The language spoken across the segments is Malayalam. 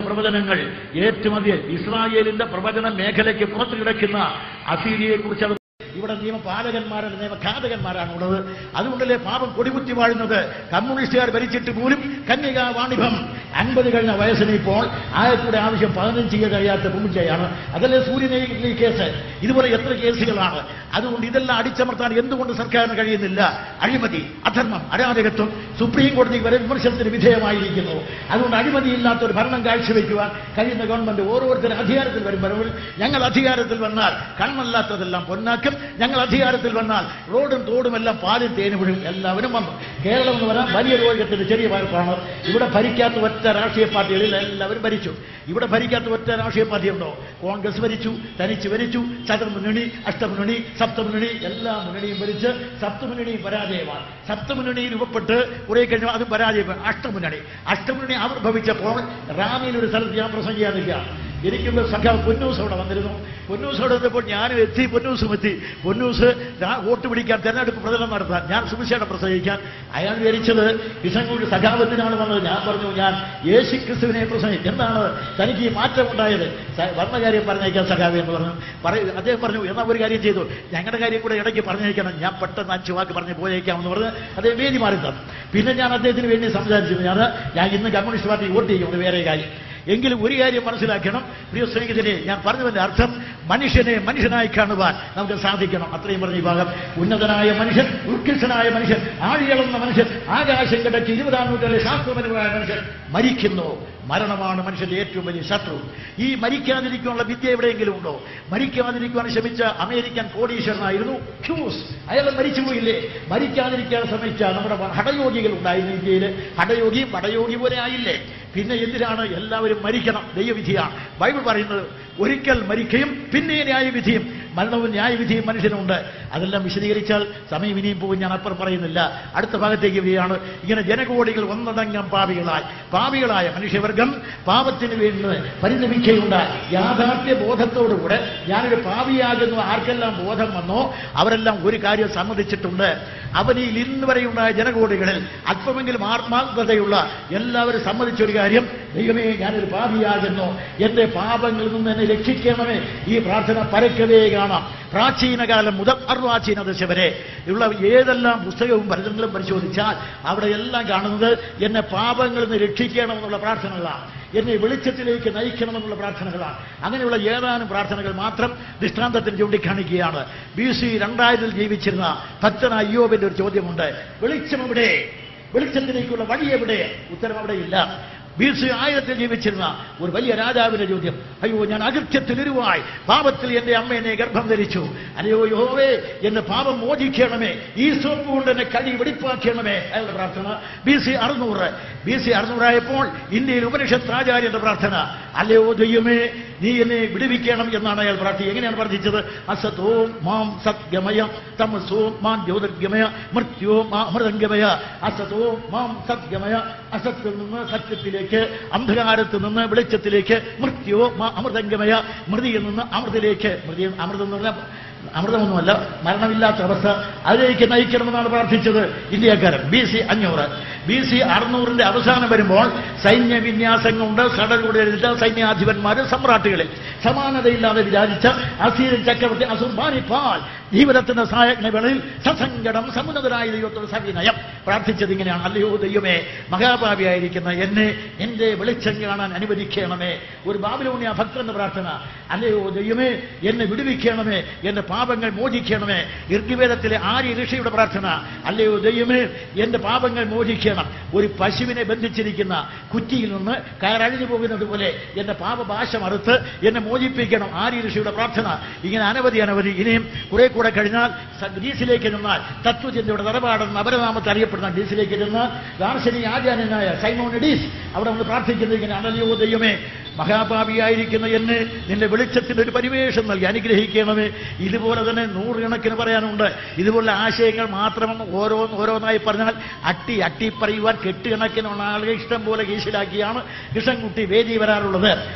പ്രവചനങ്ങൾ ഏറ്റവും അധികം ഇസ്രായേലിന്റെ പ്രവചന മേഖലയ്ക്ക് പുറത്തു കിടക്കുന്ന അസീരിയെ കുറിച്ച് ഇവിടെ നിയമപാലകന്മാരല്ല നിയമഘാതകന്മാരാണ് ഉള്ളത് അതുകൊണ്ടല്ലേ പാപം കൊടികുത്തി വാഴുന്നത് കമ്മ്യൂണിസ്റ്റുകാർ ഭരിച്ചിട്ട് പോലും കന്യക വാണിഭം അൻപത് കഴിഞ്ഞ വയസ്സിന് ഇപ്പോൾ ആയക്കൂടെ ആവശ്യം പതിനഞ്ച് ചെയ്യാൻ കഴിയാത്ത പൂജയാണ് അതല്ലേ സൂര്യനെല്ലി കേസ് ഇതുപോലെ എത്ര കേസുകളാണ് അതുകൊണ്ട് ഇതെല്ലാം അടിച്ചമർത്താൻ എന്തുകൊണ്ട് സർക്കാരിന് കഴിയുന്നില്ല അഴിമതി അധർമ്മം അരാജകത്വം സുപ്രീം കോടതി വരെ വിമർശനത്തിന് വിധേയമായിരിക്കുന്നു അതുകൊണ്ട് അഴിമതിയില്ലാത്ത ഒരു ഭരണം കാഴ്ചവെക്കുവാൻ കഴിയുന്ന ഗവൺമെന്റ് ഓരോരുത്തരും അധികാരത്തിൽ വരുമ്പോൾ ഞങ്ങൾ അധികാരത്തിൽ വന്നാൽ കണ്ണല്ലാത്തതെല്ലാം പൊന്നാക്കും ഞങ്ങൾ അധികാരത്തിൽ വന്നാൽ റോഡും തോടും എല്ലാം പാലും തേനും വിഴും എല്ലാവരും വന്നു കേരളം എന്ന് പറയാൻ വലിയ രോഗത്തിന്റെ ചെറിയ വായ്പാണ് ഇവിടെ ഭരിക്കാത്ത ഒറ്റ രാഷ്ട്രീയ പാർട്ടികളിൽ എല്ലാവരും ഭരിച്ചു ഇവിടെ ഭരിക്കാത്ത ഒറ്റ രാഷ്ട്രീയ പാർട്ടി ഉണ്ടോ കോൺഗ്രസ് ഭരിച്ചു തനിച്ച് ഭരിച്ചു ചതുർമുന്നണി അഷ്ടമുന്നണി സപ്തമുന്നണി എല്ലാ മുന്നണിയും ഭരിച്ച് സപ്തമുന്നണിയും പരാജയമാണ് സപ്തമുന്നണി രൂപപ്പെട്ട് കുറെ കഴിഞ്ഞു അത് പരാജയപ്പെട്ടു അഷ്ടമുന്നണി അഷ്ടമുന്നണി ആവിർഭവിച്ചപ്പോൾ റാമിയിൽ ഒരു സ്ഥലത്ത് ഞാൻ പ്രസംഗിക്കാൻ നിൽക്കുകയാണ് എനിക്കുള്ള സഖാവ് പൊന്നൂസ് അവിടെ വന്നിരുന്നു പൊന്നൂസ് അവിടെ വന്നപ്പോൾ ഞാനും എത്തി പൊന്നൂസും എത്തി പൊന്നൂസ് ഞാൻ വോട്ട് പിടിക്കാൻ തെരഞ്ഞെടുപ്പ് പ്രചരണം നടത്താൻ ഞാൻ സുവിശേഷം പ്രസംഗിക്കാൻ അയാൾ വിചാരിച്ചത് കിഷൻകുടി സഖാവത്തിനാണ് വന്നത് ഞാൻ പറഞ്ഞു ഞാൻ യേശു ക്രിസ്തുവിനെ പ്രസംഗിക്കും എന്താണ് തനിക്ക് ഈ മാറ്റം ഉണ്ടായത് സ- വന്ന കാര്യം പറഞ്ഞേക്കാൻ സഖാവ് എന്ന് പറഞ്ഞു പറയൂ അദ്ദേഹം പറഞ്ഞു എന്നാ ഒരു കാര്യം ചെയ്തു ഞങ്ങളുടെ കാര്യം കൂടെ ഇടയ്ക്ക് പറഞ്ഞേക്കണം ഞാൻ പെട്ടെന്ന് അഞ്ചു വാക്ക് പറഞ്ഞ് പോയേക്കാമെന്ന് പറഞ്ഞ് അദ്ദേഹം വേദി മാറി തന്നു പിന്നെ ഞാൻ അദ്ദേഹത്തിന് വേണ്ടി സംസാരിച്ചു ഞാൻ ഞാൻ ഇന്ന് കമ്മ്യൂണിസ്റ്റ് പാർട്ടി വോട്ട് ചെയ്യുന്നത് വേറെ കാര്യം എങ്കിലും ഒരു കാര്യം മനസ്സിലാക്കണം പ്രിയ സ്നേഹിതരെ ഞാൻ പറഞ്ഞതിന്റെ അർത്ഥം മനുഷ്യനെ മനുഷ്യനായി കാണുവാൻ നമുക്ക് സാധിക്കണം അത്രയും പറഞ്ഞ ഈ ഭാഗം ഉന്നതനായ മനുഷ്യൻ ഉത്കൃഷ്ടനായ മനുഷ്യൻ ആഴികളെന്ന മനുഷ്യൻ ആകാശം കിടച്ച് ഇരുപതാം നൂറ്റാണ്ടിലെ ശാസ്ത്രപരമായ മനുഷ്യൻ മരിക്കുന്നു മരണമാണ് മനുഷ്യന്റെ ഏറ്റവും വലിയ ശത്രു ഈ മരിക്കാതിരിക്കാനുള്ള വിദ്യ എവിടെയെങ്കിലും ഉണ്ടോ മരിക്കാതിരിക്കുവാൻ ശ്രമിച്ച അമേരിക്കൻ കോടീശ്വരനായിരുന്നു ക്യൂസ് അയാൾ മരിച്ചുപോയില്ലേ മരിക്കാതിരിക്കാൻ ശ്രമിച്ച നമ്മുടെ ഹടയോഗികൾ ഉണ്ടായിരുന്നു ഇന്ത്യയിൽ ഹടയോഗിയും വടയോഗി പോലെ ആയില്ലേ പിന്നെ എന്തിനാണ് എല്ലാവരും മരിക്കണം ദൈവവിധിയാണ് ബൈബിൾ പറയുന്നത് ഒരിക്കൽ മരിക്കുകയും പിന്നെ ന്യായവിധിയും മരണവും ന്യായവിധിയും മനുഷ്യനുണ്ട് അതെല്ലാം വിശദീകരിച്ചാൽ സമയം ഇനിയും പോകും ഞാൻ അപ്പുറം പറയുന്നില്ല അടുത്ത ഭാഗത്തേക്ക് വരികയാണ് ഇങ്ങനെ ജനകോടികൾ ഒന്നടങ്കം പാപികളായി പാപികളായ മനുഷ്യവർഗം പാപത്തിന് വേണ്ടി പരിണമിക്കുകയുണ്ടായി യാഥാർത്ഥ്യ ബോധത്തോടുകൂടെ ഞാനൊരു പാപിയാകുന്നു ആർക്കെല്ലാം ബോധം വന്നോ അവരെല്ലാം ഒരു കാര്യം സമ്മതിച്ചിട്ടുണ്ട് അവനിൽ ഇന്ന് വരെയുണ്ടായ ജനകോടികളിൽ അല്പമെങ്കിലും ആത്മാർത്ഥതയുള്ള എല്ലാവരും സമ്മതിച്ച ഒരു കാര്യം ദൈവമേ ഞാനൊരു പാപിയാകുന്നു എന്റെ പാപങ്ങളിൽ നിന്ന് എന്നെ രക്ഷിക്കണമേ ഈ പ്രാർത്ഥന പരക്കവേ കാണാം പ്രാചീന കാലം മുതൽ അർവാചീന ദശ വരെ ഉള്ള ഏതെല്ലാം പുസ്തകവും ഭരതങ്ങളും പരിശോധിച്ചാൽ അവിടെ എല്ലാം കാണുന്നത് എന്നെ പാപങ്ങളിൽ നിന്ന് രക്ഷിക്കണമെന്നുള്ള പ്രാർത്ഥനകളാണ് എന്നെ വെളിച്ചത്തിലേക്ക് നയിക്കണമെന്നുള്ള പ്രാർത്ഥനകളാണ് അങ്ങനെയുള്ള ഏതാനും പ്രാർത്ഥനകൾ മാത്രം ദൃഷ്ടാന്തത്തിന് ചൂണ്ടിക്കാണിക്കുകയാണ് ബി സി രണ്ടായിരത്തിൽ ജീവിച്ചിരുന്ന ഭക്തനായ അയ്യോബിന്റെ ഒരു ചോദ്യമുണ്ട് വെളിച്ചം എവിടെ വെളിച്ചത്തിലേക്കുള്ള വഴി എവിടെ ഉത്തരം അവിടെയില്ല ബി സി ആയിരത്തിൽ ജീവിച്ചിരുന്ന ഒരു വലിയ രാജാവിന്റെ ചോദ്യം അയ്യോ ഞാൻ അകൃത്യത്തിൽ ഇരുവായി പാപത്തിൽ എന്റെ അമ്മ എന്നെ ഗർഭം ധരിച്ചു അയ്യോ യോവേ എന്റെ പാപം മോചിക്കണമേ ഈ സോപ്പ് കൊണ്ട് എന്നെ കഴി വെടിപ്പാക്കണമേ അയാളുടെ പ്രാർത്ഥന ബി സി അറുന്നൂറ് ബി സി അറുന്നൂറായപ്പോൾ ഇന്ത്യയിൽ ഉപനിഷത്ത് ആചാര്യന്റെ പ്രാർത്ഥന അല്ലയോ ദൈവമേ നീ എന്നെ വിടുവിക്കണം എന്നാണ് അയാൾ പ്രാർത്ഥിച്ചത് എങ്ങനെയാണ് പ്രാർത്ഥിച്ചത് അസതോ മാം സത്ഗമയ തമസോ മാം ജ്യോതിർഗമയ മൃത്യോ മാ അമൃതംഗമയ അസതോ മാം സത്ഗമയ അസത്തിൽ നിന്ന് സത്യത്തിലേക്ക് അന്ധകാരത്തിൽ നിന്ന് വെളിച്ചത്തിലേക്ക് മൃത്യോ മാ അമൃതംഗമയ മൃതിയിൽ നിന്ന് അമൃതിലേക്ക് മൃതി അമൃതം എന്ന് പറഞ്ഞാൽ അമൃതമൊന്നുമല്ല മരണമില്ലാത്ത അവസ്ഥ അതിലേക്ക് നയിക്കണമെന്നാണ് പ്രാർത്ഥിച്ചത് ഇന്ത്യക്കാരൻ ബി സി അഞ്ഞൂറ് ബി സി അറുന്നൂറിന്റെ അവസാനം വരുമ്പോൾ സൈന്യ വിന്യാസങ്ങളുണ്ട് സടലൂടെ എഴുതിച്ച സൈന്യാധിപന്മാര് സമ്രാട്ടുകളിൽ സമാനതയില്ലാതെ വിചാരിച്ച അസീരൻ ചക്രവർത്തി അസുർബാനി പാൽ ജീവിതത്തിന്റെ സഹായജ്ഞ വേളയിൽ സസങ്കടം സമുന്നതരായ ദൈവത്തോട് സവിനയം പ്രാർത്ഥിച്ചത് ഇങ്ങനെയാണ് അല്ലയോ ദൈവമേ മഹാഭാവിയായിരിക്കുന്ന എന്നെ എന്റെ വെളിച്ചം കാണാൻ അനുവദിക്കണമേ ഒരു ബാബിലോണിയ ഭക്തന്റെ പ്രാർത്ഥന അല്ലയോ ദൈവമേ എന്നെ വിടുവിക്കണമേ എന്റെ പാപങ്ങൾ മോചിക്കണമേ ഋഗ്വേദത്തിലെ ആര്യ ഋഷിയുടെ പ്രാർത്ഥന അല്ലയോ ദൈവമേ എന്റെ പാപങ്ങൾ മോചിക്കണം ഒരു പശുവിനെ ബന്ധിച്ചിരിക്കുന്ന കുറ്റിയിൽ നിന്ന് കയറഴിഞ്ഞു പോകുന്നത് പോലെ എന്റെ പാപഭാഷ മറുത്ത് എന്നെ മോചിപ്പിക്കണം ആര്യ ഋഷിയുടെ പ്രാർത്ഥന ഇങ്ങനെ അനവധി അനവധി ഇനിയും കുറെ കൂടെ കഴിഞ്ഞാൽ സ- ഗ്രീസിലേക്ക് ചെന്നാൽ തത്വചിന്തയുടെ നിലപാടെന്ന് അപരനാമത്തെ അറിയപ്പെടുന്ന ഗ്രീസിലേക്ക് ചെന്നാൽ ദാർശനിക ആചാര്യനായ സൈമോൺ ഡീസ് അവിടെ നമ്മൾ പ്രാർത്ഥിക്കുന്നത് ഇങ്ങനെ അനലിയോ ദൈവമേ മഹാപാപിയായിരിക്കുന്ന എന്നെ നിന്റെ വെളിച്ചത്തിന്റെ ഒരു പരിവേഷം നൽകി അനുഗ്രഹിക്കണമേ ഇതുപോലെ തന്നെ നൂറുകണക്കിന് പറയാനുണ്ട് ഇതുപോലുള്ള ആശയങ്ങൾ മാത്രം ഓരോന്ന് ഓരോന്നായി പറഞ്ഞാൽ അട്ടി അട്ടി പറയുവാൻ കെട്ടുകണക്കിനുള്ള ആളുകൾ ഇഷ്ടം പോലെ കീശിലാക്കിയാണ് കൃഷ്ണൻകുട്ടി വേദി വരാറുള്ളത്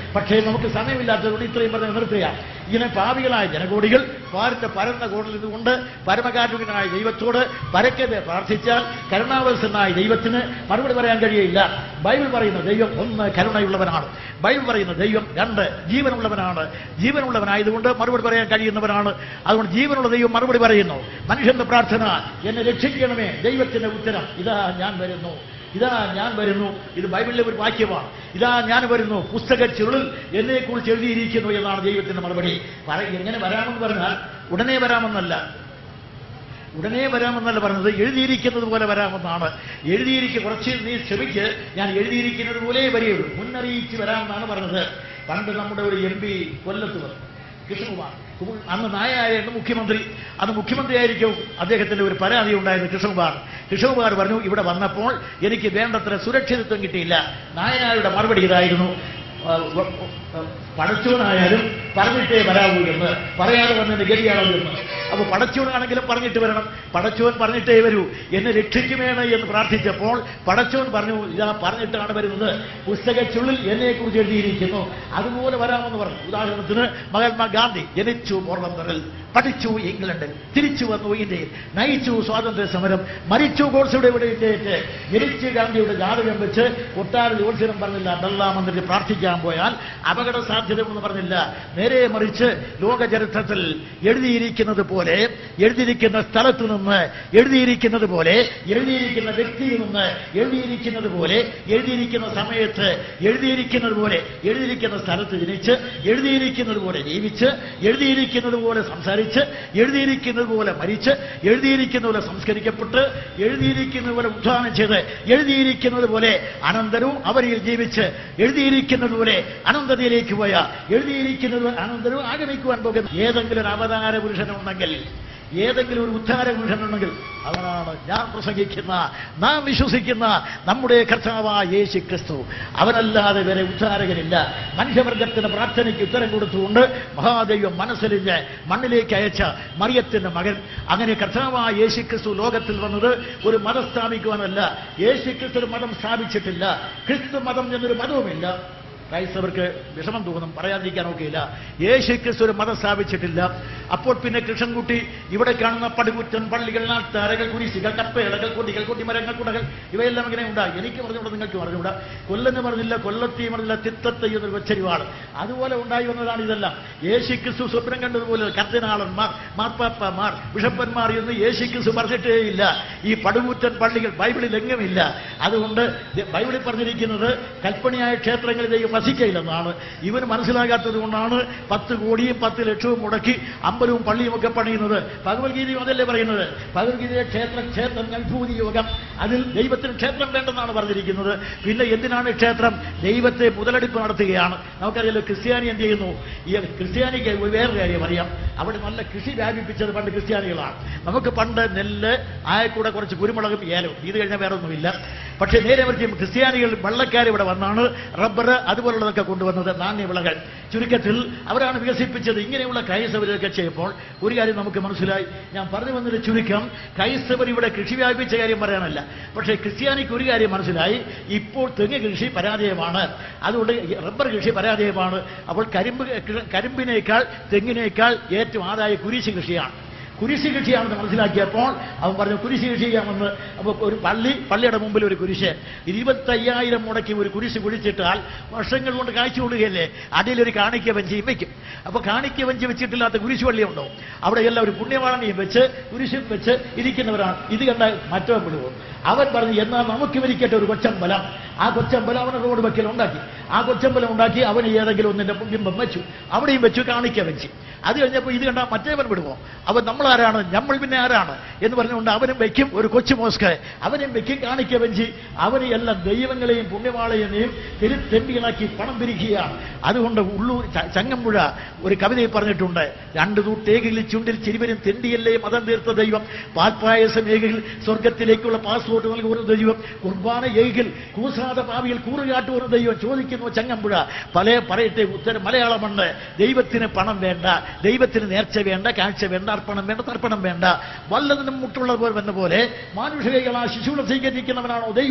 പക്ഷേ നമുക്ക് സമയമില്ലാത്തതുകൊണ്ട് ഇത്രയും പറഞ്ഞ് നിർത്തുക ഇങ്ങനെ പാവികളായ ജനകോടികൾ പാരിന്റെ പരന്ന കോടിൽ നിന്നുകൊണ്ട് പരമകാരുണ്യനായ ദൈവത്തോട് പരക്കതെ പ്രാർത്ഥിച്ചാൽ കരുണാവത്സനായ ദൈവത്തിന് മറുപടി പറയാൻ കഴിയില്ല ബൈബിൾ പറയുന്ന ദൈവം ഒന്ന് കരുണയുള്ളവനാണ് ബൈബിൾ പറയുന്ന ദൈവം രണ്ട് ജീവനുള്ളവനാണ് ജീവനുള്ളവനായതുകൊണ്ട് മറുപടി പറയാൻ കഴിയുന്നവനാണ് അതുകൊണ്ട് ജീവനുള്ള ദൈവം മറുപടി പറയുന്നു മനുഷ്യന്റെ പ്രാർത്ഥന എന്നെ രക്ഷിക്കണമേ ദൈവത്തിന്റെ ഉത്തരം ഇതാ ഞാൻ വരുന്നു ഇതാ ഞാൻ വരുന്നു ഇത് ബൈബിളിലെ ഒരു വാക്യമാണ് ഇതാ ഞാൻ വരുന്നു പുസ്തക ചുരുളിൽ എന്നെ കുറിച്ച് എഴുതിയിരിക്കുന്നു എന്നാണ് ദൈവത്തിന്റെ മറുപടി പറ എങ്ങനെ വരാമെന്ന് പറഞ്ഞാൽ ഉടനെ വരാമെന്നല്ല ഉടനെ വരാമെന്നല്ല പറഞ്ഞത് എഴുതിയിരിക്കുന്നത് പോലെ വരാമെന്നാണ് എഴുതിയിരിക്കുക കുറച്ച് നീ ക്ഷമിക്ക് ഞാൻ എഴുതിയിരിക്കുന്നത് പോലെ വരികയുള്ളൂ മുന്നറിയിച്ച് വരാമെന്നാണ് പറഞ്ഞത് പണ്ട് നമ്മുടെ ഒരു എം പി കൊല്ലത്ത് വന്നു കൃഷ്ണകുമാർ കുമാർ- അന്ന് നായായിരുന്നു മുഖ്യമന്ത്രി അന്ന് മുഖ്യമന്ത്രിയായിരിക്കും അദ്ദേഹത്തിന്റെ ഒരു പരാതി ഉണ്ടായിരുന്നു കൃഷ്ണകുമാർ കൃഷ്ണകുമാർ പറഞ്ഞു ഇവിടെ വന്നപ്പോൾ എനിക്ക് വേണ്ടത്ര സുരക്ഷിതത്വം കിട്ടിയില്ല നായനാരുടെ മറുപടി ഇതായിരുന്നു ആ, വ- വ- പടച്ചോനായാലും പറഞ്ഞിട്ടേ വരാവൂ എന്ന് പറയാതെ വന്നതിന്റെ ഗതിയാണോ എന്ന് അപ്പൊ പടച്ചോനാണെങ്കിലും പറഞ്ഞിട്ട് വരണം പടച്ചോൻ പറഞ്ഞിട്ടേ വരൂ എന്നെ രക്ഷിക്കുമേണ് എന്ന് പ്രാർത്ഥിച്ചപ്പോൾ പടച്ചോൻ പറഞ്ഞു ഇതാ പറഞ്ഞിട്ടാണ് വരുന്നത് പുസ്തകച്ചുള്ളിൽ എന്നെ കുറിച്ച് എഴുതിയിരിക്കുന്നു അതുപോലെ വരാമെന്ന് പറഞ്ഞു ഉദാഹരണത്തിന് മഹാത്മാഗാന്ധി ജനിച്ചു പോർബന്തറിൽ പഠിച്ചു ഇംഗ്ലണ്ടിൽ തിരിച്ചു വന്നു ഇന്ത്യയിൽ നയിച്ചു സ്വാതന്ത്ര്യ സമരം മരിച്ചു ഗോഡ്സയുടെ ഇവിടെ ഇന്ത്യയിട്ട് ജനിച്ച് ഗാന്ധിയുടെ ജാതകം വെച്ച് കൊട്ടാര ജ്യോത്സ്യം പറഞ്ഞില്ല ഡല്ലാമെന്നിട്ട് പ്രാർത്ഥിക്കാൻ പോയാൽ അപകട സാധ്യത എന്ന് പറഞ്ഞില്ല നേരെ മറിച്ച് ലോക ചരിത്രത്തിൽ എഴുതിയിരിക്കുന്നത് പോലെ എഴുതിയിരിക്കുന്ന സ്ഥലത്ത് നിന്ന് എഴുതിയിരിക്കുന്നത് പോലെ എഴുതിയിരിക്കുന്ന വ്യക്തിയിൽ നിന്ന് എഴുതിയിരിക്കുന്നത് പോലെ എഴുതിയിരിക്കുന്ന സമയത്ത് എഴുതിയിരിക്കുന്നത് പോലെ എഴുതിയിരിക്കുന്ന സ്ഥലത്ത് ജനിച്ച് എഴുതിയിരിക്കുന്നത് പോലെ ജീവിച്ച് എഴുതിയിരിക്കുന്നത് പോലെ സംസാരിച്ച് എഴുതിയിരിക്കുന്നത് പോലെ മരിച്ച് എഴുതിയിരിക്കുന്ന പോലെ സംസ്കരിക്കപ്പെട്ട് എഴുതിയിരിക്കുന്നത് പോലെ ഉദ്ധാനം ചെയ്ത് എഴുതിയിരിക്കുന്നത് പോലെ അനന്തരവും അവരിൽ ജീവിച്ച് എഴുതിയിരിക്കുന്നത് പോലെ അനന്തതയിലേക്ക് പോയ എഴുതിയിരിക്കുന്നത് അനന്തരവും ആഗമിക്കുവാൻ പോകുന്ന ഏതെങ്കിലും ഒരു അവതാര പുരുഷനുണ്ടെങ്കിൽ ഏതെങ്കിലും ഒരു ഉദ്ധാര പുരുഷനുണ്ടെങ്കിൽ അവനാണ് ഞാൻ പ്രസംഗിക്കുന്ന നാം വിശ്വസിക്കുന്ന നമ്മുടെ കർത്താവായ യേശു ക്രിസ്തു അവനല്ലാതെ വരെ ഉദ്ധാരകനില്ല മനുഷ്യവർഗത്തിന്റെ പ്രാർത്ഥനയ്ക്ക് ഉത്തരം കൊടുത്തുകൊണ്ട് മഹാദൈവം മനസ്സലിഞ്ഞ് മണ്ണിലേക്ക് അയച്ച മറിയത്തിന്റെ മകൻ അങ്ങനെ കർത്താവായ യേശു ക്രിസ്തു ലോകത്തിൽ വന്നത് ഒരു മതം സ്ഥാപിക്കുവാനല്ല യേശു ക്രിസ്തു ഒരു മതം സ്ഥാപിച്ചിട്ടില്ല ക്രിസ്തു മതം എന്നൊരു മതവുമില്ല ക്രൈസ്തവർക്ക് വിഷമം തോന്നും പറയാതിരിക്കാൻ ഒക്കെയില്ല യേശു ക്രിസ്തു ഒരു മതം സ്ഥാപിച്ചിട്ടില്ല അപ്പോൾ പിന്നെ കൃഷ്ണൻകുട്ടി ഇവിടെ കാണുന്ന പടുകുറ്റൻ പള്ളികൾ നാട്ടാരകൾ കുരിശികൾ കപ്പേളകൾ കൊടികൾ കൊടിമരങ്ങൾ കുടകൾ ഇവയെല്ലാം ഇങ്ങനെ ഉണ്ടായി എനിക്ക് പറഞ്ഞുകൂടാ നിങ്ങൾക്ക് പറഞ്ഞുകൂടാ കൊല്ലെന്ന് പറഞ്ഞില്ല കൊല്ലത്തി പറഞ്ഞില്ല തിത്തത്തെ എന്നൊരു വെച്ചരിവാണ് അതുപോലെ ഉണ്ടായി വന്നതാണ് ഇതെല്ലാം യേശു ക്രിസ്തു സ്വപ്നം കണ്ടതുപോലെ കർദിനാളന്മാർ മാർപ്പാപ്പമാർ ബിഷപ്പന്മാർ എന്ന് യേശു ക്രിസ്തു പറഞ്ഞിട്ടേയില്ല ഈ പടുകൂറ്റൻ പള്ളികൾ ബൈബിളിൽ എങ്ങുമില്ല അതുകൊണ്ട് ദ- ബൈബിളിൽ പറഞ്ഞിരിക്കുന്നത് കൽപ്പണിയായ ക്ഷേത്രങ്ങളിൽ ദൈവം വസിക്കയില്ലെന്നാണ് ഇവന് മനസ്സിലാകാത്തത് കൊണ്ടാണ് പത്ത് കോടിയും പത്ത് ലക്ഷവും മുടക്കി അമ്പലവും പള്ളിയും ഒക്കെ പണിയുന്നത് ഭഗവത്ഗീതയും അതല്ലേ പറയുന്നത് ഭഗവത്ഗീതയിലെ ക്ഷേത്രം ക്ഷേത്രം അത്ഭൂതി യോഗം അതിൽ ദൈവത്തിന് ക്ഷേത്രം വേണ്ടെന്നാണ് പറഞ്ഞിരിക്കുന്നത് പിന്നെ എന്തിനാണ് ക്ഷേത്രം ദൈവത്തെ മുതലെടുപ്പ് നടത്തുകയാണ് നമുക്കറിയാലോ ക്രിസ്ത്യാനി എന്ത് ചെയ്യുന്നു ഈ ക്രിസ്ത്യാനിക്ക് ഒരു വേറെ കാര്യം അറിയാം അവിടെ നല്ല കൃഷി വ്യാപിപ്പിച്ചത് പണ്ട് ക്രിസ്ത്യാനികളാണ് നമുക്ക് പണ്ട് നെല്ല് ആയക്കൂടെ കുറച്ച് കുരുമുളകും ഏലവും ഇത് കഴിഞ്ഞാൽ വേറെ ഒന്നുമില്ല പക്ഷേ നേരെ മറിച്ച് ക്രിസ്ത്യാനികൾ വെള്ളക്കാർ ഇവിടെ വന്നാണ് റബ്ബർ അതുപോലുള്ളതൊക്കെ കൊണ്ടുവന്നത് നാണ്യവിളകൾ ചുരുക്കത്തിൽ അവരാണ് വികസിപ്പിച്ചത് ഇങ്ങനെയുള്ള ക്രൈസ്തവരൊക്കെ ചെയ്യുമ്പോൾ ഒരു കാര്യം നമുക്ക് മനസ്സിലായി ഞാൻ പറഞ്ഞു വന്നൊരു ചുരുക്കം ക്രൈസ്തവർ ഇവിടെ കൃഷി വ്യാപിച്ച കാര്യം പറയാനല്ല പക്ഷേ ക്രിസ്ത്യാനിക്ക് ഒരു കാര്യം മനസ്സിലായി ഇപ്പോൾ തെങ്ങ് കൃഷി പരാജയമാണ് അതുകൊണ്ട് റബ്ബർ കൃഷി പരാജയമാണ് അപ്പോൾ കരിമ്പ് കരിമ്പിനേക്കാൾ തെങ്ങിനേക്കാൾ ഏറ്റവും ആദായ കുരിശ് കൃഷിയാണ് കുരിശ് കൃഷിയാണെന്ന് മനസ്സിലാക്കിയപ്പോൾ അവൻ പറഞ്ഞു കുരിശ് കൃഷി ചെയ്യാമെന്ന് അപ്പോൾ ഒരു പള്ളി പള്ളിയുടെ മുമ്പിൽ ഒരു കുരിശ് ഇരുപത്തയ്യായിരം മുടക്കി ഒരു കുരിശ് കുഴിച്ചിട്ടാൽ വർഷങ്ങൾ കൊണ്ട് കാഴ്ച കൊടുക്കുകയല്ലേ അതിലൊരു കാണിക്ക വഞ്ചിയും വെക്കും അപ്പോൾ കാണിക്ക വഞ്ചി വെച്ചിട്ടില്ലാത്ത കുരിശ് പള്ളിയുണ്ടോ അവിടെ എല്ലാം ഒരു പുണ്യവാളനെയും വെച്ച് കുരിശും വെച്ച് ഇരിക്കുന്നവരാണ് ഇത് കണ്ട മറ്റവൻ വിടുവോ അവൻ പറഞ്ഞു എന്നാൽ നമുക്ക് ഇവരിക്കട്ടെ ഒരു കൊച്ചമ്പലം ആ കൊച്ചമ്പലം അവനെ റോഡ് വയ്ക്കൽ ഉണ്ടാക്കി ആ കൊച്ചമ്പലം ഉണ്ടാക്കി അവന് ഏതെങ്കിലും ഒന്നിന്റെ ബിംബം വെച്ചു അവിടെയും വെച്ചു കാണിക്ക വെച്ച് അത് കഴിഞ്ഞപ്പോൾ ഇത് കണ്ട മറ്റേവൻ വിടുമോ അവൻ നമ്മളാരാണ് നമ്മൾ പിന്നെ ആരാണ് എന്ന് പറഞ്ഞുകൊണ്ട് അവനും വെക്കും ഒരു കൊച്ചു മോസ്ക് അവനും വെക്കും കാണിക്ക വെഞ്ചി അവന് എല്ലാം ദൈവങ്ങളെയും പുണ്യവാളയെയും തിരുത്തെണ്ടികളാക്കി പണം പിരിക്കുകയാണ് അതുകൊണ്ട് ഉള്ളൂർ ച- ചങ്ങമ്പുഴ ഒരു കവിതയിൽ പറഞ്ഞിട്ടുണ്ട് രണ്ടു തൂട്ടേകിൽ ചുണ്ടിൽ ചിരിവരും തെണ്ടിയല്ലേ മതം തീർത്ത ദൈവം പാൽപ്പായസം ഏകിൽ സ്വർഗത്തിലേക്കുള്ള പാസ്പോർട്ട് നൽകുന്ന ദൈവം കുർബാന ഏകിൽ കൂസാത പാവിയിൽ കൂറുകാട്ടുന്ന ദൈവം ചോദിക്കുന്നു ചങ്ങമ്പുഴ പല പറയട്ടെ ഉത്തരം മലയാളമുണ്ട് ദൈവത്തിന് പണം വേണ്ട ദൈവത്തിന് നേർച്ച വേണ്ട കാഴ്ച വേണ്ട അർപ്പണം വേണ്ട തർപ്പണം വേണ്ട വല്ലതിനും മുട്ടുള്ളത് പോലെ വന്ന പോലെ മാനുഷികകൾ ആ ശിശുവിനെ സ്വീകരിക്കുന്നവനാണോ ദൈവം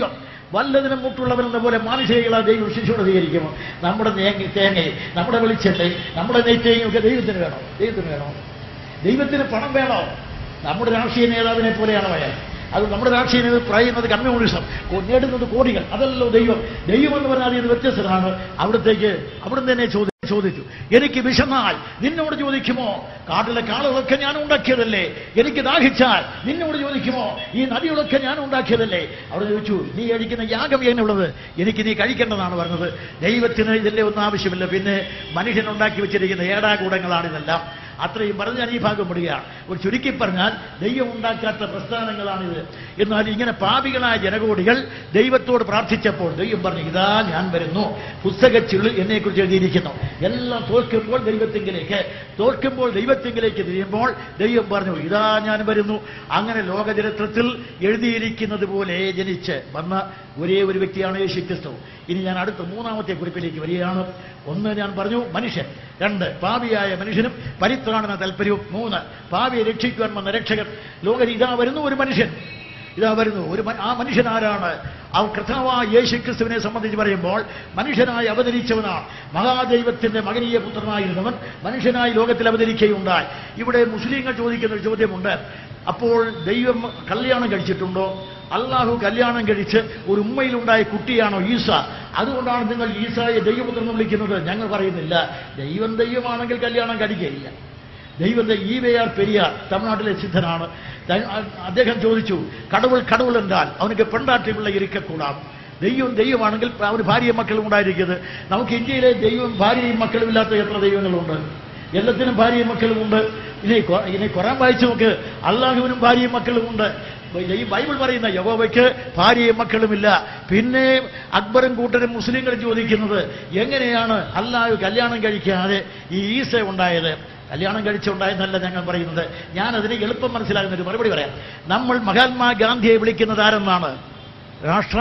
വല്ലതിനും മുട്ടുള്ളവനെന്ന പോലെ മാനുഷികളാ ദൈവം ശിശുവിടെ സ്വീകരിക്കുമോ നമ്മുടെ തേങ്ങ തേങ്ങയും നമ്മുടെ വെളിച്ചെണ്ണയും നമ്മുടെ നെയ്ത്തേയും ഒക്കെ ദൈവത്തിന് വേണോ ദൈവത്തിന് വേണോ ദൈവത്തിന് പണം വേണോ നമ്മുടെ രാഷ്ട്രീയ നേതാവിനെ പോലെയാണ് അയാൾ അത് നമ്മുടെ രാഷ്ട്രീയ നേതാവ് പറയുന്നത് കമ്മ്യൂണിസം കൊ- നേടുന്നത് കോടികൾ അതല്ലോ ദൈവം ദൈവം എന്ന് പറഞ്ഞാൽ ഇത് വ്യത്യസ്തമാണ് അവിടത്തേക്ക് അവിടുന്ന് തന്നെ ചോദി ചോദിച്ചു എനിക്ക് വിശന്നാൽ നിന്നോട് ചോദിക്കുമോ കാട്ടിലെ കാളുകളൊക്കെ ഞാൻ ഉണ്ടാക്കിയതല്ലേ എനിക്ക് ദാഹിച്ചാൽ നിന്നോട് ചോദിക്കുമോ ഈ നദികളൊക്കെ ഞാൻ ഉണ്ടാക്കിയതല്ലേ അവിടെ ചോദിച്ചു നീ കഴിക്കുന്ന യാഗം എന്നുള്ളത് എനിക്ക് നീ കഴിക്കേണ്ടതാണ് പറഞ്ഞത് ദൈവത്തിന് ഇതിന്റെ ഒന്നും ആവശ്യമില്ല പിന്നെ മനുഷ്യൻ ഉണ്ടാക്കി വെച്ചിരിക്കുന്ന ഏടാകൂടങ്ങളാണ് ഇതെല്ലാം അത്രയും പറഞ്ഞ് ഞാൻ ഈ ഭാഗം വിടുകയാണ് ഒരു ചുരുക്കി പറഞ്ഞാൽ ദൈവം ഉണ്ടാക്കാത്ത പ്രസ്ഥാനങ്ങളാണിത് എന്നാൽ ഇങ്ങനെ പാപികളായ ജനകോടികൾ ദൈവത്തോട് പ്രാർത്ഥിച്ചപ്പോൾ ദൈവം പറഞ്ഞു ഇതാ ഞാൻ വരുന്നു പുസ്തകച്ചുള്ളിൽ എന്നെക്കുറിച്ച് എഴുതിയിരിക്കുന്നു എല്ലാം തോൽക്കുമ്പോൾ ദൈവത്തിങ്കിലേക്ക് തോൽക്കുമ്പോൾ ദൈവത്തിങ്കിലേക്ക് തിരിയുമ്പോൾ ദൈവം പറഞ്ഞു ഇതാ ഞാൻ വരുന്നു അങ്ങനെ ലോകചരിത്രത്തിൽ എഴുതിയിരിക്കുന്നത് പോലെ ജനിച്ച് വന്ന ഒരേ ഒരു വ്യക്തിയാണ് യേശു ക്രിസ്തു ഇനി ഞാൻ അടുത്ത മൂന്നാമത്തെ കുറിപ്പിലേക്ക് വരികയാണ് ഒന്ന് ഞാൻ പറഞ്ഞു മനുഷ്യൻ രണ്ട് പാപിയായ മനുഷ്യനും പരിത്രാണന താല്പര്യവും മൂന്ന് പാപിയെ രക്ഷിക്കുവാൻ വന്ന രക്ഷകൻ ലോകരി ഇതാ വരുന്നു ഒരു മനുഷ്യൻ ഇതാ വരുന്നു ഒരു മ- ആ മനുഷ്യൻ ആരാണ് ആ കർത്താവായ യേശു ക്രിസ്തുവിനെ സംബന്ധിച്ച് പറയുമ്പോൾ മനുഷ്യനായി അവതരിച്ചവനാണ് മഹാദൈവത്തിന്റെ മകനീയ പുത്രനായിരുന്നവൻ മനുഷ്യനായി ലോകത്തിൽ അവതരിക്കുകയുണ്ടായി ഇവിടെ മുസ്ലിങ്ങൾ ചോദിക്കുന്ന ഒരു ചോദ്യമുണ്ട് അപ്പോൾ ദൈവം കല്യാണം കഴിച്ചിട്ടുണ്ടോ അള്ളാഹു കല്യാണം കഴിച്ച് ഒരു ഉമ്മയിലുണ്ടായ കുട്ടിയാണോ ഈസ അതുകൊണ്ടാണ് നിങ്ങൾ ഈസായെ ദൈവപുത്രൻ എന്ന് വിളിക്കുന്നത് ഞങ്ങൾ പറയുന്നില്ല ദൈവം ദൈവമാണെങ്കിൽ കല്യാണം കഴിക്കുകയില്ല ദൈവത്തെ ഈ വേയാർ പെരിയാർ തമിഴ്നാട്ടിലെ സിദ്ധനാണ് ത- അ- അദ്ദേഹം ചോദിച്ചു കടവുൾ കടവുൾ എന്നാൽ അവനക്ക് പെണ്ടാട്ടിയുള്ള ഇരിക്കക്കൂടാം ദൈവം ദൈവമാണെങ്കിൽ അവന് ഭാര്യയും മക്കളും ഉണ്ടായിരിക്കുന്നത് നമുക്ക് ഇന്ത്യയിലെ ദൈവം ഭാര്യയും മക്കളും ഇല്ലാത്ത എത്ര ദൈവങ്ങളുണ്ട് എല്ലാത്തിനും ഭാര്യയും മക്കളും ഉണ്ട് ഇനി കൊ- ഇനി ഖുറാൻ വായിച്ചു നോക്ക് അള്ളാഹുവിനും ഭാര്യയും മക്കളും ഉണ്ട് ഈ ബൈബിൾ പറയുന്ന യഹോവയ്ക്ക് ഭാര്യയും മക്കളുമില്ല പിന്നെ അക്ബറും കൂട്ടരും മുസ്ലിങ്ങളും ചോദിക്കുന്നത് എങ്ങനെയാണ് അള്ളാഹു കല്യാണം കഴിക്കാതെ ഈ ഈസ ഉണ്ടായത് കല്യാണം കഴിച്ചുണ്ടായെന്നല്ല ഞങ്ങൾ പറയുന്നത് ഞാൻ അതിന് എളുപ്പം മനസ്സിലാകുന്ന ഒരു മറുപടി പറയാം നമ്മൾ മഹാത്മാഗാന്ധിയെ വിളിക്കുന്നത് ആരെന്നാണ് രാഷ്ട്ര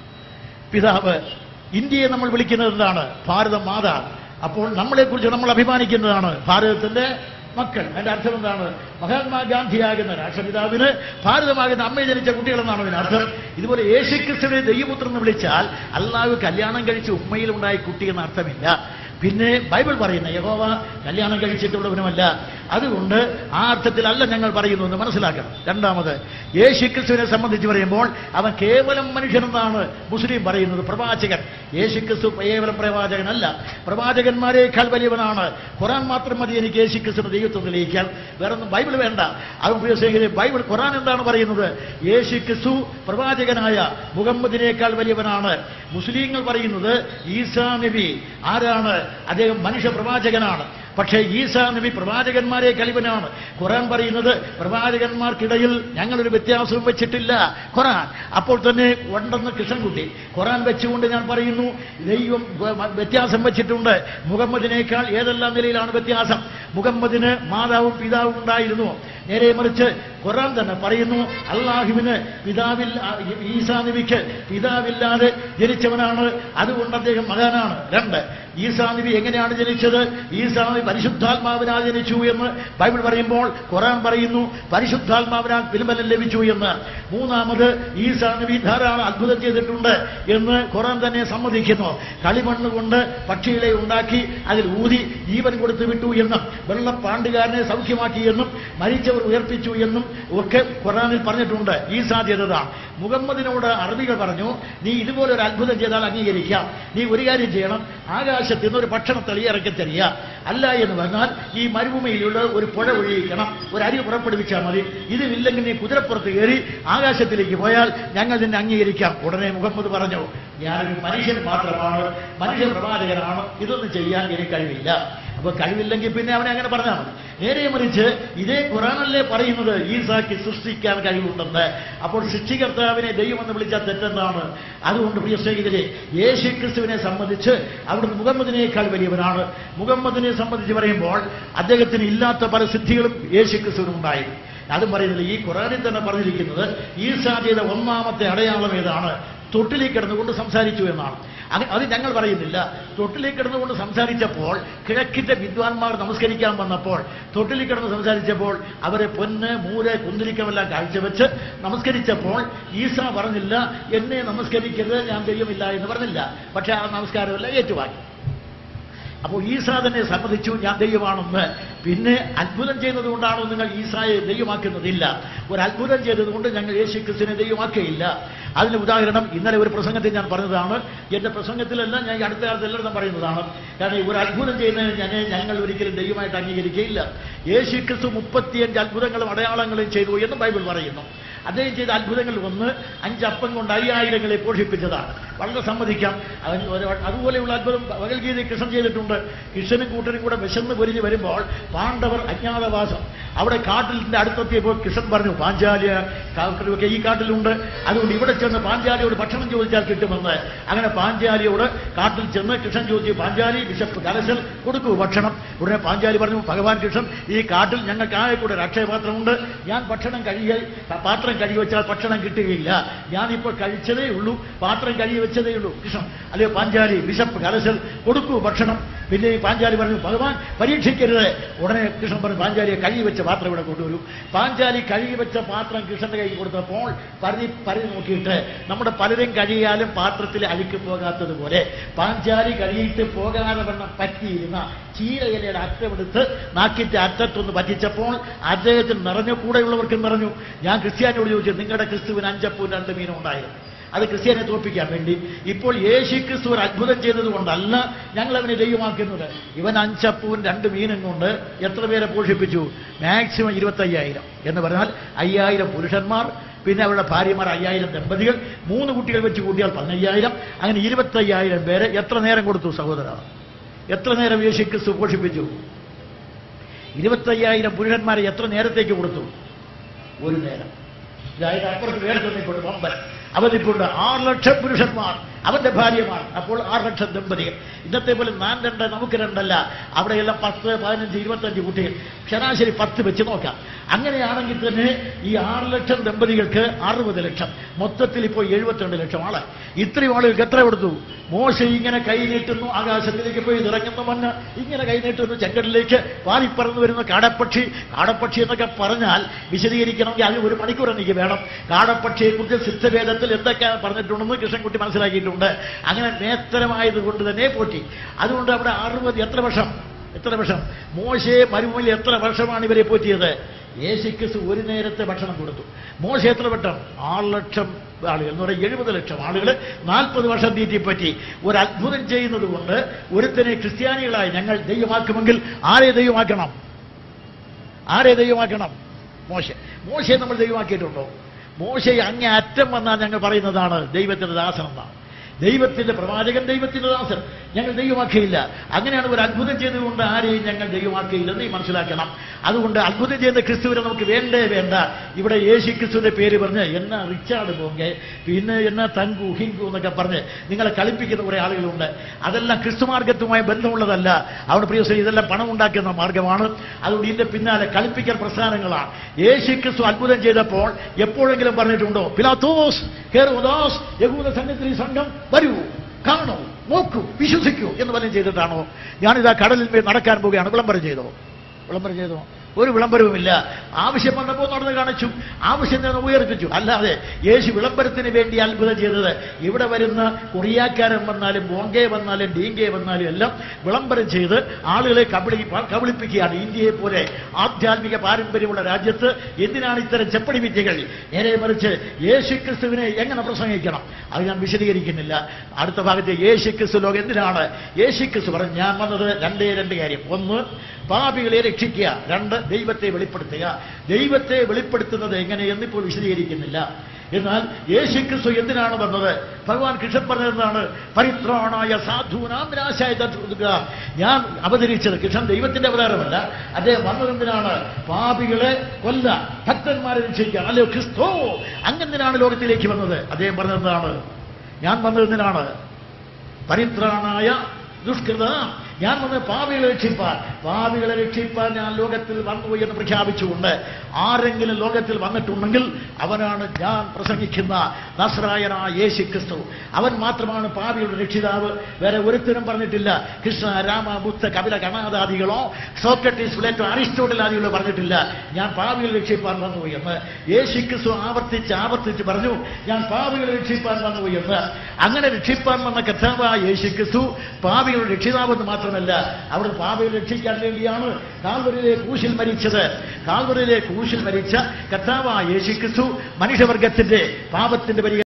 പിതാവ് ഇന്ത്യയെ നമ്മൾ വിളിക്കുന്നത് എന്താണ് ഭാരത മാതാ അപ്പോൾ നമ്മളെക്കുറിച്ച് നമ്മൾ അഭിമാനിക്കുന്നതാണ് ഭാരതത്തിന്റെ മക്കൾ അതിന്റെ അർത്ഥം എന്താണ് മഹാത്മാഗാന്ധിയാകുന്ന രാഷ്ട്രപിതാവിന് ഭാരതമാകുന്ന അമ്മയെ ജനിച്ച കുട്ടികളെന്നാണ് അതിന്റെ അർത്ഥം ഇതുപോലെ യേശുക്രിസ്തുവിനെ ദൈവപുത്രൻ എന്ന് വിളിച്ചാൽ അള്ളാഹു കല്യാണം കഴിച്ച് ഉമ്മയിലുണ്ടായ കുട്ടി എന്ന അർത്ഥമില്ല പിന്നെ ബൈബിൾ പറയുന്ന യഹോവ കല്യാണം കഴിച്ചിട്ടുള്ളവനുമല്ല അതുകൊണ്ട് ആ അർത്ഥത്തിലല്ല ഞങ്ങൾ പറയുന്നു എന്ന് മനസ്സിലാക്കണം രണ്ടാമത് യേശു ക്രിസ്തുവിനെ സംബന്ധിച്ച് പറയുമ്പോൾ അവൻ കേവലം മനുഷ്യനെന്നാണ് മുസ്ലിം പറയുന്നത് പ്രവാചകൻ യേശു ക്രിസ്തു കേവലം പ്രവാചകനല്ല പ്രവാചകന്മാരെക്കാൾ വലിയവനാണ് ഖുറാൻ മാത്രം മതി എനിക്ക് യേശു ക്രിസ്തുവിന്റെ ദൈവത്വം തെളിയിക്കാൻ വേറൊന്നും ബൈബിൾ വേണ്ട അത് പ്രിയ സ്നേഹിതരെ ബൈബിൾ ഖുറാൻ എന്താണ് പറയുന്നത് യേശു ക്രിസ്തു പ്രവാചകനായ മുഹമ്മദിനേക്കാൾ വലിയവനാണ് മുസ്ലിങ്ങൾ പറയുന്നത് ഈസാ നബി ആരാണ് അദ്ദേഹം മനുഷ്യ പ്രവാചകനാണ് പക്ഷേ ഈസാ നബി പ്രവാചകന്മാരെ കലിവനാണ് ഖുറാൻ പറയുന്നത് പ്രവാചകന്മാർക്കിടയിൽ ഞങ്ങളൊരു വ്യത്യാസവും വെച്ചിട്ടില്ല ഖുറാൻ അപ്പോൾ തന്നെ ഉണ്ടെന്ന് കൃഷ്ണൻകുട്ടി ഖുറാൻ വെച്ചുകൊണ്ട് ഞാൻ പറയുന്നു ദൈവം വ- വ്യത്യാസം വെച്ചിട്ടുണ്ട് മുഹമ്മദിനേക്കാൾ ഏതെല്ലാം നിലയിലാണ് വ്യത്യാസം മുഹമ്മദിന് മാതാവും പിതാവും ഉണ്ടായിരുന്നു നേരെ മറിച്ച് ഖുറാൻ തന്നെ പറയുന്നു അള്ളാഹുവിന് പിതാവിൽ ഈസാ നബിക്ക് പിതാവില്ലാതെ ജനിച്ചവനാണ് അതുകൊണ്ട് അദ്ദേഹം മകാനാണ് രണ്ട് ഈസാ നബി എങ്ങനെയാണ് ജനിച്ചത് ഈസാ നബി പരിശുദ്ധാത്മാവിനാൽ ജനിച്ചു എന്ന് ബൈബിൾ പറയുമ്പോൾ ഖുറാൻ പറയുന്നു പരിശുദ്ധാത്മാവിനാൽ പിൻബലം ലഭിച്ചു എന്ന് മൂന്നാമത് ഈസാ നബി ധാരാളം അത്ഭുതം ചെയ്തിട്ടുണ്ട് എന്ന് ഖുറാൻ തന്നെ സമ്മതിക്കുന്നു കളിമണ്ണ് കൊണ്ട് പക്ഷികളെ ഉണ്ടാക്കി അതിൽ ഊതി ജീവൻ കൊടുത്തു വിട്ടു എന്നും വെള്ളപ്പാണ്ടുകാരനെ സൗഖ്യമാക്കി എന്നും മരിച്ചവർ ഉയർപ്പിച്ചു എന്നും ഒക്കെ ഖുറാനിൽ പറഞ്ഞിട്ടുണ്ട് ഈ സാധ്യത മുഹമ്മദിനോട് അറബികൾ പറഞ്ഞു നീ ഇതുപോലെ ഒരു അത്ഭുതം ചെയ്താൽ അംഗീകരിക്കാം നീ ഒരു കാര്യം ചെയ്യണം ആകാശത്ത് നിന്ന് ഒരു ഭക്ഷണത്തളി ഇറക്കി തരിക അല്ല എന്ന് പറഞ്ഞാൽ ഈ മരുഭൂമിയിലുള്ള ഒരു പുഴ ഒഴിയിക്കണം ഒരു അരി പുറപ്പെടുവിച്ചാൽ മതി ഇതില്ലെങ്കിൽ നീ കുതിരപ്പുറത്ത് കയറി ആകാശത്തിലേക്ക് പോയാൽ ഞങ്ങൾ നിന്നെ അംഗീകരിക്കാം ഉടനെ മുഹമ്മദ് പറഞ്ഞു ഞാനൊരു മനുഷ്യൻ മാത്രമാണ് മനുഷ്യ പ്രവാചകനാണ് ഇതൊന്നും ചെയ്യാൻ എനിക്ക് കഴിവില്ല അപ്പൊ കഴിവില്ലെങ്കിൽ പിന്നെ അവനെ അങ്ങനെ പറഞ്ഞാൽ മതി നേരെ മറിച്ച് ഇതേ ഖുറാനല്ലേ പറയുന്നത് ഈസാക്ക് സൃഷ്ടിക്കാൻ കഴിവുണ്ടെന്ന് അപ്പോൾ സൃഷ്ടികർത്താവിനെ ദൈവമെന്ന് വിളിച്ചാൽ തെറ്റെന്താണ് അതുകൊണ്ട് പ്രിയ സ്നേഹിതരെ യേശു ക്രിസ്തുവിനെ സംബന്ധിച്ച് അവിടുന്ന് മുഹമ്മദിനേക്കാൾ വലിയവനാണ് മുഹമ്മദിനെ സംബന്ധിച്ച് പറയുമ്പോൾ അദ്ദേഹത്തിന് ഇല്ലാത്ത പല സിദ്ധികളും യേശു ക്രിസ്തുവിനുണ്ടായിരുന്നു അതും പറയുന്നില്ല ഈ ഖുറാനിൽ തന്നെ പറഞ്ഞിരിക്കുന്നത് ഈ സാധ്യത ഒന്നാമത്തെ അടയാളം ഏതാണ് തൊട്ടിലേക്ക് കിടന്നുകൊണ്ട് സംസാരിച്ചു എന്നാണ് അങ്ങ- അത് ഞങ്ങൾ പറയുന്നില്ല തൊട്ടിലേക്ക് കിടന്നുകൊണ്ട് സംസാരിച്ചപ്പോൾ കിഴക്കിന്റെ വിദ്വാൻമാർ നമസ്കരിക്കാൻ വന്നപ്പോൾ തൊട്ടിലേക്ക് കിടന്ന് സംസാരിച്ചപ്പോൾ അവരെ പൊന്ന് മൂര് കുന്തിരിക്കമെല്ലാം കാഴ്ചവെച്ച് നമസ്കരിച്ചപ്പോൾ ഈസ പറഞ്ഞില്ല എന്നെ നമസ്കരിക്കരുത് ഞാൻ ദൈവമില്ല എന്ന് പറഞ്ഞില്ല പക്ഷെ ആ നമസ്കാരമെല്ലാം ഏറ്റുവാങ്ങി അപ്പോൾ ഈസ തന്നെ സമ്മതിച്ചു ഞാൻ ദൈവമാണെന്ന് പിന്നെ അത്ഭുതം ചെയ്തത് കൊണ്ടാണോ നിങ്ങൾ ഈസായെ ദൈവമാക്കുന്നതില്ല ഒരു അത്ഭുതം ചെയ്തതുകൊണ്ട് ഞങ്ങൾ യേശു ക്രിസ്തുവിനെ ദൈവമാക്കുകയില്ല അതിന് ഉദാഹരണം ഇന്നലെ ഒരു പ്രസംഗത്തിൽ ഞാൻ പറഞ്ഞതാണ് എന്റെ പ്രസംഗത്തിലല്ല ഞാൻ ഈ അടുത്ത കാലത്ത് എല്ലായിടത്തും പറയുന്നതാണ് കാരണം ഈ ഒരു അത്ഭുതം ചെയ്യുന്നതിന് ഞാൻ ഞങ്ങൾ ഒരിക്കലും ദൈവമായിട്ട് അംഗീകരിക്കുകയില്ല യേശു ക്രിസ്തു മുപ്പത്തിയഞ്ച് അത്ഭുതങ്ങളും അടയാളങ്ങളും ചെയ്തു എന്ന് ബൈബിൾ പറയുന്നു അദ്ദേഹം ചെയ്ത അത്ഭുതങ്ങൾ ഒന്ന് അഞ്ചപ്പം കൊണ്ട് അയ്യായിരങ്ങളെ പോഷിപ്പിച്ചതാണ് വളരെ സമ്മതിക്കാം അവൻ ഒരു- അതുപോലെയുള്ള അത്ഭുതം ഭഗവത്ഗീത കൃഷ്ണൻ ചെയ്തിട്ടുണ്ട് കൃഷ്ണനും കൂട്ടനും കൂടെ വിശന്ന് പൊരിഞ്ഞ് വരുമ്പോൾ പാണ്ഡവർ അജ്ഞാതവാസം അവിടെ കാട്ടിലിന്റെ അടുത്തെത്തിയപ്പോൾ കൃഷ്ണൻ പറഞ്ഞു പാഞ്ചാലിയ കാക്കരൊക്കെ ഈ കാട്ടിലുണ്ട് അതുകൊണ്ട് ഇവിടെ ചെന്ന് പാഞ്ചാലിയോട് ഭക്ഷണം ചോദിച്ചാൽ കിട്ടുമെന്ന് അങ്ങനെ പാഞ്ചാലിയോട് കാട്ടിൽ ചെന്ന് കൃഷ്ണൻ ചോദിച്ചു പാഞ്ചാലി ബിഷപ്പ് കലശൽ കൊടുക്കൂ ഭക്ഷണം ഉടനെ പാഞ്ചാലി പറഞ്ഞു ഭഗവാൻ കൃഷ്ണൻ ഈ കാട്ടിൽ ഞങ്ങൾക്ക് ആകെ കൂടെ ഒരു അക്ഷയപാത്രമുണ്ട് ഞാൻ ഭക്ഷണം കഴിയ പാത്രം കഴുകി വെച്ചാൽ ഭക്ഷണം കിട്ടുകയില്ല ഞാനിപ്പോൾ കഴിച്ചതേ ഉള്ളൂ പാത്രം കഴുകി വെച്ചതേ ഉള്ളൂ കൃഷ്ണൻ അല്ലയോ പാഞ്ചാലി ബിഷപ്പ് കലശൽ കൊടുക്കൂ ഭക്ഷണം പിന്നെ ഈ പാഞ്ചാലി പറഞ്ഞു ഭഗവാൻ പരീക്ഷിക്കരുത് ഉടനെ കൃഷ്ണൻ പറഞ്ഞു പാഞ്ചാലിയെ കഴുകി വെച്ച പാത്രം ഇവിടെ കൊണ്ടുവരൂ പാഞ്ചാലി കഴുകി വെച്ച പാത്രം കൃഷ്ണന്റെ കൈ കൊടുത്തപ്പോൾ പരി പരി നോക്കിയിട്ട് നമ്മുടെ പലരും കഴിയാലും പാത്രത്തിൽ അഴുക്ക് പോകാത്തതുപോലെ പാഞ്ചാലി കഴുകിയിട്ട് പോകാതെ വണ്ണം പറ്റിയിരുന്ന ചീരയിലയുടെ അറ്റമെടുത്ത് നാക്കിന്റെ അറ്റത്തൊന്ന് പറ്റിച്ചപ്പോൾ അദ്ദേഹത്തിന് നിറഞ്ഞു കൂടെയുള്ളവർക്കും നിറഞ്ഞു ഞാൻ ക്രിസ്ത്യാനിയോട് ചോദിച്ചു നിങ്ങളുടെ ക്രിസ്തുവിന് അഞ്ചപ്പവും രണ്ട് മീനും ഉണ്ടായിരുന്നു അത് ക്രിസ്ത്യാനെ തോൽപ്പിക്കാൻ വേണ്ടി ഇപ്പോൾ യേശു ക്രിസ്തു ഒരു അത്ഭുതം ചെയ്തത് കൊണ്ടല്ല ഞങ്ങൾ അവനെ ദൈവമാക്കുന്നത് ഇവൻ അഞ്ചപ്പവും രണ്ട് മീനും കൊണ്ട് എത്ര പേരെ പോഷിപ്പിച്ചു മാക്സിമം ഇരുപത്തയ്യായിരം എന്ന് പറഞ്ഞാൽ അയ്യായിരം പുരുഷന്മാർ പിന്നെ അവരുടെ ഭാര്യമാർ അയ്യായിരം ദമ്പതികൾ മൂന്ന് കുട്ടികൾ വെച്ച് കൂട്ടിയാൽ പതിനയ്യായിരം അങ്ങനെ ഇരുപത്തയ്യായിരം പേരെ എത്ര നേരം കൊടുത്തു സഹോദര എത്ര നേരം യേശു ക്രിസ്തു പോഷിപ്പിച്ചു ഇരുപത്തയ്യായിരം പുരുഷന്മാരെ എത്ര നേരത്തേക്ക് കൊടുത്തു ഒരു നേരം അതായത് അപ്പുറത്ത് വേറെ തന്നിക്കൊണ്ട് വമ്പൻ അവനിക്കൊണ്ട് ആറ് ലക്ഷം പുരുഷന്മാർ അവന്റെ ഭാര്യമാർ അപ്പോൾ ആറ് ലക്ഷം ദമ്പതികൾ ഇന്നത്തെ പോലെ നാൻ രണ്ട് നമുക്ക് രണ്ടല്ല അവിടെയെല്ലാം പത്ത് പതിനഞ്ച് ഇരുപത്തഞ്ച് കുട്ടികൾ ശരാശരി പത്ത് വെച്ച് നോക്കാം അങ്ങനെയാണെങ്കിൽ തന്നെ ഈ ആറ് ലക്ഷം ദമ്പതികൾക്ക് അറുപത് ലക്ഷം മൊത്തത്തിൽ ഇപ്പോൾ എഴുപത്തിരണ്ട് ലക്ഷം ആള് ഇത്രയും ആളുകൾക്ക് എത്ര കൊടുത്തു മോശ ഇങ്ങനെ കൈ നീട്ടുന്നു ആകാശത്തിലേക്ക് പോയി ഇറങ്ങുന്ന മണ്ണ് ഇങ്ങനെ കൈ നീട്ടുന്നു ചെങ്കടലിലേക്ക് പാലിപ്പറന്നു വരുന്ന കാടപ്പക്ഷി കാടപ്പക്ഷി എന്നൊക്കെ പറഞ്ഞാൽ വിശദീകരിക്കണമെങ്കിൽ അത് ഒരു മണിക്കൂർ എനിക്ക് വേണം കാടപ്പക്ഷിയെ കുറിച്ച് സിദ്ധവേദത്തിൽ എന്തൊക്കെയാണ് പറഞ്ഞിട്ടുണ്ടെന്ന് കൃഷ്ണൻകുട്ടി മനസ്സിലാക്കിയിട്ടുണ്ട് അങ്ങനെ നേത്തരമായത് കൊണ്ട് തന്നെ പോറ്റി അതുകൊണ്ട് അവിടെ അറുപത് എത്ര വർഷം എത്ര വർഷം മോശയെ മരുഭൂമിയിൽ എത്ര വർഷമാണ് ഇവരെ പോറ്റിയത് യേശുക്രിസ്തു ഒരു നേരത്തെ ഭക്ഷണം കൊടുത്തു മോശ എത്ര വട്ടം ആറ് ലക്ഷം ആളുകൾ എന്ന് പറയുക എഴുപത് ലക്ഷം ആളുകൾ നാൽപ്പത് വർഷം തീറ്റിപ്പറ്റി ഒരു അത്ഭുതം ചെയ്യുന്നത് കൊണ്ട് ഒരുത്തനെ ക്രിസ്ത്യാനികളായി ഞങ്ങൾ ദൈവമാക്കുമെങ്കിൽ ആരെ ദൈവമാക്കണം ആരെ ദൈവമാക്കണം മോശ മോശയെ നമ്മൾ ദൈവമാക്കിയിട്ടുണ്ടോ മോശയെ അങ്ങേ അറ്റം വന്നാൽ ഞങ്ങൾ പറയുന്നതാണ് ദൈവത്തിന്റെ ദാസൻ എന്നാണ് ദൈവത്തിന്റെ പ്രവാചകൻ ദൈവത്തിന്റെ ദാസൻ ഞങ്ങൾ ദൈവമാക്കിയില്ല അങ്ങനെയാണ് ഒരു അത്ഭുതം ചെയ്തുകൊണ്ട് ആരെയും ഞങ്ങൾ ദൈവമാക്കിയില്ലെന്ന് നീ മനസ്സിലാക്കണം അതുകൊണ്ട് അത്ഭുതം ചെയ്യുന്ന ക്രിസ്തുവിനെ നമുക്ക് വേണ്ടേ വേണ്ട ഇവിടെ യേശു ക്രിസ്തുവിന്റെ പേര് പറഞ്ഞ് എന്നാ റിച്ചാർഡ് പോങ്കെ പിന്നെ എന്നാ തങ്കു ഹിങ്കു എന്നൊക്കെ പറഞ്ഞ് നിങ്ങളെ കളിപ്പിക്കുന്ന കുറെ ആളുകളുണ്ട് അതെല്ലാം ക്രിസ്തുമാർഗത്തുമായി ബന്ധമുള്ളതല്ല അവിടെ പ്രിയ ശ്രീ ഇതെല്ലാം പണം ഉണ്ടാക്കുന്ന മാർഗമാണ് അതുകൊണ്ട് ഇതിന്റെ പിന്നാലെ കളിപ്പിക്കൽ പ്രസ്ഥാനങ്ങളാണ് യേശു ക്രിസ്തു അത്ഭുതം ചെയ്തപ്പോൾ എപ്പോഴെങ്കിലും പറഞ്ഞിട്ടുണ്ടോ പിലാത്തോസ് ഹെറോദാസ് യഹൂദ സന്നിധി സംഘം വരൂ കാണൂ നോക്കൂ വിശ്വസിക്കൂ എന്ന് പറഞ്ഞ് ചെയ്തിട്ടാണോ ഞാനിതാ കടലിൽ മേൽ നടക്കാൻ പോവുകയാണ് വിളംബരം ചെയ്തോ വിളംബരം ചെയ്തോ ഒരു വിളംബരവുമില്ല ആവശ്യം വന്നപ്പോൾ നടന്ന് കാണിച്ചു ആവശ്യം നിന്ന് ഉയർത്തിച്ചു അല്ലാതെ യേശു വിളംബരത്തിന് വേണ്ടി അത്ഭുതം ചെയ്തത് ഇവിടെ വരുന്ന കൊറിയാക്കാരൻ വന്നാലും ബോംഗെ വന്നാലും ഡീങ്കെ വന്നാലും എല്ലാം വിളംബരം ചെയ്ത് ആളുകളെ കബളി കബളിപ്പിക്കുകയാണ് ഇന്ത്യയെ പോലെ ആധ്യാത്മിക പാരമ്പര്യമുള്ള രാജ്യത്ത് എന്തിനാണ് ഇത്തരം ചെപ്പടി വിദ്യകൾ നേരെ മറിച്ച് യേശു ക്രിസ്തുവിനെ എങ്ങനെ പ്രസംഗിക്കണം അത് ഞാൻ വിശദീകരിക്കുന്നില്ല അടുത്ത ഭാഗത്ത് യേശു ക്രിസ്തു ലോകം എന്തിനാണ് യേശു ക്രിസ്തു പറഞ്ഞു ഞാൻ വന്നത് രണ്ടേ രണ്ട് കാര്യം ഒന്ന് പാപികളെ രക്ഷിക്കുക രണ്ട് ദൈവത്തെ വെളിപ്പെടുത്തുക ദൈവത്തെ വെളിപ്പെടുത്തുന്നത് എങ്ങനെയെന്ന് ഇപ്പോൾ വിശദീകരിക്കുന്നില്ല എന്നാൽ യേശു ക്രിസ്തു എന്തിനാണ് വന്നത് ഭഗവാൻ കൃഷ്ണൻ പറഞ്ഞതെന്നാണ് പരിത്രാണായ സാധൂനാം നിരാശായ തട്ടുക ഞാൻ അവതരിച്ചത് കൃഷ്ണൻ ദൈവത്തിന്റെ അവതാരമല്ല അദ്ദേഹം വന്നതെന്തിനാണ് പാപികളെ കൊല്ല ഭക്തന്മാരെ രക്ഷിക്കാൻ അല്ലയോ ക്രിസ്തോ അങ്ങെന്തിനാണ് ലോകത്തിലേക്ക് വന്നത് അദ്ദേഹം പറഞ്ഞതെന്താണ് ഞാൻ വന്നതെന്തിനാണ് പരിത്രാണായ ദുഷ്കൃത ഞാൻ വന്ന് പാവികളെ രക്ഷിപ്പാൻ പാവികളെ രക്ഷിപ്പാൻ ഞാൻ ലോകത്തിൽ വന്നു എന്ന് പ്രഖ്യാപിച്ചുകൊണ്ട് ആരെങ്കിലും ലോകത്തിൽ വന്നിട്ടുണ്ടെങ്കിൽ അവനാണ് ഞാൻ പ്രസംഗിക്കുന്ന നസ്രായനായ യേശു ക്രിസ്തു അവൻ മാത്രമാണ് പാവിയുടെ രക്ഷിതാവ് വേറെ ഒരുത്തരും പറഞ്ഞിട്ടില്ല കൃഷ്ണ രാമ ബുദ്ധ കപില ഗണാദാദികളോ സോക്രട്ടീസ് പ്ലേറ്റോ അരിസ്റ്റോട്ടലാദികളോ പറഞ്ഞിട്ടില്ല ഞാൻ പാവികളെ രക്ഷിപ്പാൻ വന്നു എന്ന് യേശു ക്രിസ്തു ആവർത്തിച്ച് ആവർത്തിച്ച് പറഞ്ഞു ഞാൻ പാവികളെ രക്ഷിപ്പാൻ വന്നു എന്ന് അങ്ങനെ രക്ഷിപ്പാൻ വന്ന കഥാവായ യേശു ക്രിസ്തു പാവികളുടെ രക്ഷിതാവെന്ന് മാത്രമല്ല അവിടെ പാവികളെ രക്ഷിക്കാൻ വേണ്ടിയാണ് കാൽവരിലെ ക്രൂശിൽ മരിച്ചത് കാൽവരിലെ ക്രൂശിൽ മരിച്ച കഥാവായ യേശു ക്രിസ്തു മനുഷ്യവർഗത്തിന്റെ പാപത്തിന്റെ പരിഹാരം